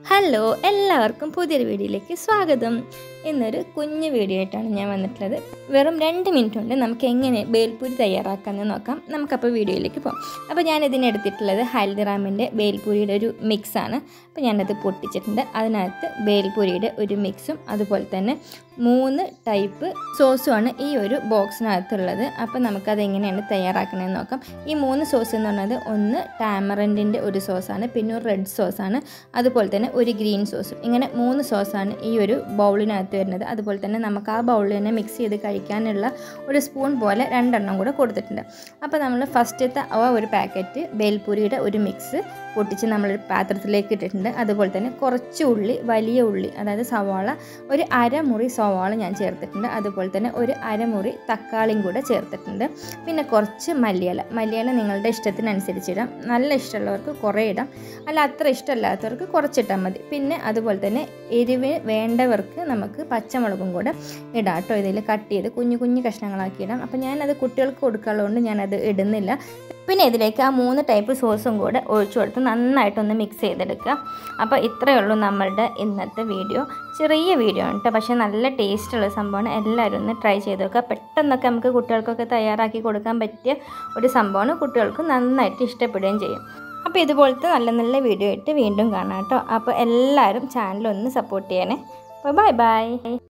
hello എല്ലാവർക്കും പുതിയൊരു വീഡിയോയിലേക്ക് സ്വാഗതം ഇന്നൊരു കുഞ്ഞു വീഡിയോ ആയിട്ടാണ് ഞാൻ വന്നിട്ടുള്ളത് വെറും രണ്ട് മിനിറ്റ് കൊണ്ട് നമുക്ക് എങ്ങനെ ബേൽപൂരി തയ്യാറാക്കാമെന്ന് നോക്കാം നമുക്കപ്പോൾ വീഡിയോയിലേക്ക് പോകാം അപ്പോൾ ഞാൻ ഇതിനെടുത്തിട്ടുള്ളത് ഹൽദിറാമിൻ്റെ ബേൽപൂരിയുടെ ഒരു മിക്സാണ് അപ്പോൾ ഞാനത് പൊട്ടിച്ചിട്ടുണ്ട് അതിനകത്ത് ബേൽപൂരിയുടെ ഒരു മിക്സും അതുപോലെ തന്നെ മൂന്ന് ടൈപ്പ് സോസുമാണ് ഈ ഒരു ബോക്സിനകത്തുള്ളത് അപ്പോൾ നമുക്കത് എങ്ങനെയാണ് തയ്യാറാക്കണമെന്ന് നോക്കാം ഈ മൂന്ന് സോസ് എന്ന് പറഞ്ഞത് ഒന്ന് ടാമറൻറ്റിൻ്റെ ഒരു സോസാണ് പിന്നെ ഒരു റെഡ് സോസാണ് അതുപോലെ തന്നെ ഒരു ഗ്രീൻ സോസും ഇങ്ങനെ മൂന്ന് സോസാണ് ഈ ഒരു ബൗളിനകത്ത് വരുന്നത് അതുപോലെ തന്നെ നമുക്ക് ആ ബൗളിൽ തന്നെ മിക്സ് ചെയ്ത് കഴിക്കാനുള്ള ഒരു സ്പൂൺ പോലെ രണ്ടെണ്ണം കൂടെ കൊടുത്തിട്ടുണ്ട് അപ്പോൾ നമ്മൾ ഫസ്റ്റത്തെ ആ ഒരു പാക്കറ്റ് ബേൽപൂരിയുടെ ഒരു മിക്സ് പൊട്ടിച്ച് നമ്മളൊരു പാത്രത്തിലേക്ക് ഇട്ടിട്ടുണ്ട് അതുപോലെ തന്നെ കുറച്ച് ഉള്ളി വലിയ ഉള്ളി അതായത് സവാള ഒരു അരമുറി സവാള ഞാൻ ചേർത്തിട്ടുണ്ട് അതുപോലെ തന്നെ ഒരു അരമുറി തക്കാളിയും കൂടെ ചേർത്തിട്ടുണ്ട് പിന്നെ കുറച്ച് മല്ലിയില മല്ലിയില നിങ്ങളുടെ ഇഷ്ടത്തിനനുസരിച്ച് ഇടാം നല്ല ഇഷ്ടമുള്ളവർക്ക് കുറേ ഇടാം അല്ല അത്ര ഇഷ്ടമല്ലാത്തവർക്ക് കുറച്ചിട്ടാൽ മതി പിന്നെ അതുപോലെ തന്നെ എരിവ് വേണ്ടവർക്ക് നമുക്ക് പച്ചമുളകും കൂടെ ഇടാം കേട്ടോ ഇതിൽ കട്ട് ചെയ്ത് കുഞ്ഞു കുഞ്ഞു കഷ്ണങ്ങളാക്കി ഇടാം അപ്പോൾ ഞാനത് കുട്ടികൾക്ക് കൊടുക്കാനുള്ളതുകൊണ്ട് ഞാനത് ഇടുന്നില്ല പിന്നെ ഇതിലേക്ക് ആ മൂന്ന് ടൈപ്പ് സോസും കൂടെ ഒഴിച്ചു കൊടുത്ത് നന്നായിട്ടൊന്ന് മിക്സ് ചെയ്തെടുക്കുക അപ്പോൾ ഇത്രയേ ഉള്ളൂ നമ്മളുടെ ഇന്നത്തെ വീഡിയോ ചെറിയ വീഡിയോ ആണ് കേട്ടോ പക്ഷേ നല്ല ടേസ്റ്റുള്ള സംഭവമാണ് എല്ലാവരും ഒന്ന് ട്രൈ ചെയ്ത് നോക്കുക പെട്ടെന്നൊക്കെ നമുക്ക് കുട്ടികൾക്കൊക്കെ തയ്യാറാക്കി കൊടുക്കാൻ പറ്റിയ ഒരു സംഭവമാണ് കുട്ടികൾക്ക് നന്നായിട്ട് ഇഷ്ടപ്പെടുകയും ചെയ്യും അപ്പോൾ ഇതുപോലത്തെ നല്ല നല്ല വീഡിയോ ആയിട്ട് വീണ്ടും കാണാം കേട്ടോ അപ്പോൾ എല്ലാവരും ചാനലൊന്ന് സപ്പോർട്ട് ചെയ്യണേ അപ്പോൾ ബൈ ബൈ